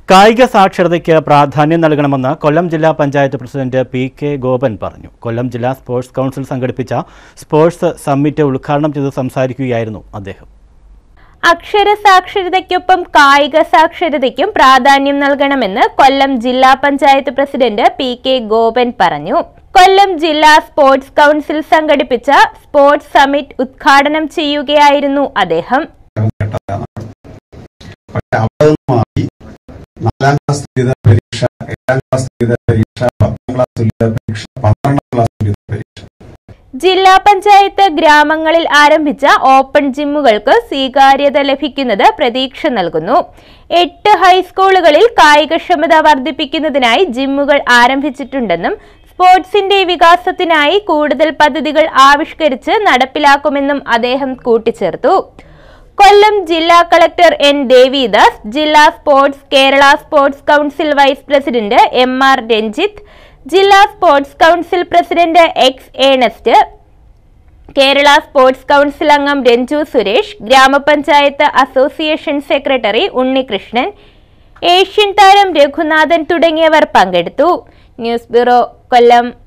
കായിക സാക്ഷരതയ്ക്ക് പ്രാധാന്യം നൽകണമെന്ന് കൊല്ലം ജില്ലാ panchayat president P K Gopan പറഞ്ഞു കൊല്ലം ജില്ലാ സ്പോർട്സ് കൗൺസിൽ സംഘടിപ്പിച്ച സ്പോർട്സ് സമ്മിറ്റ് ഉദ്ഘാടനം ചെയ്ത് സംസാരിക്കുകയായിരുന്നു അദ്ദേഹം അക്ഷര സാക്ഷരതയ്ക്കൊപ്പം കായിക സാക്ഷരതയ്ക്കും പ്രാധാന്യം നൽകണമെന്ന് കൊല്ലം ജില്ലാ panchayat president P K Gopan പറഞ്ഞു കൊല്ലം ജില്ലാ സ്പോർട്സ് കൗൺസിൽ സംഘടിപ്പിച്ച സ്പോർട്സ് സമ്മിറ്റ് ഉദ്ഘാടനം ചെയ്യുകയായിരുന്നു അദ്ദേഹം കേട്ടതാണ് പക്ഷെ അവിടെ നിന്ന് മാറി നാലാം ക്ലാസ് തുല്യത പരീക്ഷ എട്ടാം ക്ലാസ് തുല്യത പരീക്ഷ പത്താം ക്ലാസ് തുല്യത പരീക്ഷ പന്ത്രണ്ടാം ക്ലാസ് തുല്യത പരീക്ഷ ജില്ലാ പഞ്ചായത്ത് ഗ്രാമങ്ങളിൽ ആരംഭിച്ച ഓപ്പൺ ജിമ്മുകൾക്ക് സ്വീകാര്യത ലഭിക്കുന്നത് പ്രതീക്ഷ നൽകുന്നു എട്ട് ഹൈസ്കൂളുകളിൽ കായികക്ഷമത വർദ്ധിപ്പിക്കുന്നതിനായി ജിമ്മുകൾ ആരംഭിച്ചിട്ടുണ്ടെന്നും സ്പോർട്സിന്റെ വികാസത്തിനായി കൂടുതൽ പദ്ധതികൾ ആവിഷ്കരിച്ച് നടപ്പിലാക്കുമെന്നും അദ്ദേഹം കൂട്ടിച്ചേർത്തു കൊല്ലം ജില്ലാ കളക്ടർ എൻ ദേവിദാസ് ജില്ലാ sports Kerala sports council vice president M R Ranjith ജില്ലാ sports council president X Ernest Kerala sports council അംഗം രഞ്ജു സുരേഷ് ഗ്രാമപഞ്ചായത്ത് അസോസിയേഷൻ സെക്രട്ടറി ഉണ്ണികൃഷ്ണൻ ഏഷ്യൻ താരം രഘുനാഥൻ തുടങ്ങിയവർ പങ്കെടുത്തു ന്യൂസ് ബ്യൂറോ കൊല്ലം